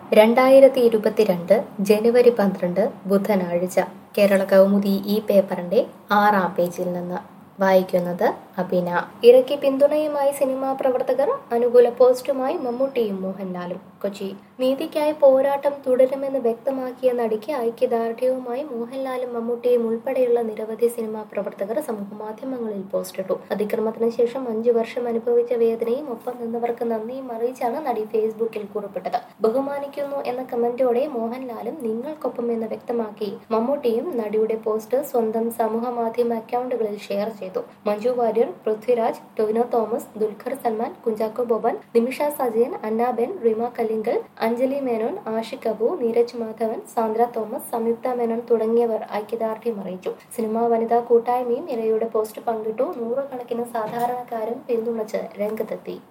രണ്ടായിരത്തി ഇരുപത്തിരണ്ട് ജനുവരി പന്ത്രണ്ട് ബുധനാഴ്ച കേരള കൗമുദി ഈ പേപ്പറിന്റെ ആറാം പേജിൽ നിന്ന് വായിക്കുന്നത് അബിന ഇറക്കി പിന്തുണയുമായി സിനിമാ പ്രവർത്തകർ അനുകൂല പോസ്റ്റുമായി മമ്മൂട്ടിയും മോഹൻലാലും കൊച്ചി നീതിക്കായി പോരാട്ടം തുടരുമെന്ന് വ്യക്തമാക്കിയ നടിക്ക് ഐക്യദാർഢ്യവുമായി മോഹൻലാലും മമ്മൂട്ടിയും ഉൾപ്പെടെയുള്ള നിരവധി സിനിമാ പ്രവർത്തകർ സമൂഹമാധ്യമങ്ങളിൽ പോസ്റ്റിട്ടു അതിക്രമത്തിന് ശേഷം അഞ്ചു വർഷം അനുഭവിച്ച വേദനയും ഒപ്പം നിന്നവർക്ക് നന്ദിയും അറിയിച്ചാണ് നടി ഫേസ്ബുക്കിൽ കുറിപ്പിട്ടത് ബഹുമാനിക്കുന്നു എന്ന കമന്റോടെ മോഹൻലാലും നിങ്ങൾക്കൊപ്പം എന്ന് വ്യക്തമാക്കി മമ്മൂട്ടിയും നടിയുടെ പോസ്റ്റ് സ്വന്തം സമൂഹ മാധ്യമ അക്കൗണ്ടുകളിൽ ഷെയർ ചെയ്തു മഞ്ജു വാര്യർ പൃഥ്വിരാജ് ടൊവിനോ തോമസ് ദുൽഖർ സൽമാൻ കുഞ്ചാക്കോ ബോബൻ നിമിഷ സജയൻ അന്നാബെൻ റിമ കല്ലിങ്കൽ അഞ്ജലി മേനോൻ ആഷിഖ് അബു നീരജ് മാധവൻ സാന്ദ്ര തോമസ് സംയുക്ത മേനോൻ തുടങ്ങിയവർ ഐക്യദാർഢ്യം അറിയിച്ചു സിനിമാ വനിതാ കൂട്ടായ്മയും ഇരയുടെ പോസ്റ്റ് പങ്കിട്ടു നൂറുകണക്കിന് സാധാരണക്കാരും പിന്തുണച്ച് രംഗത്തെത്തി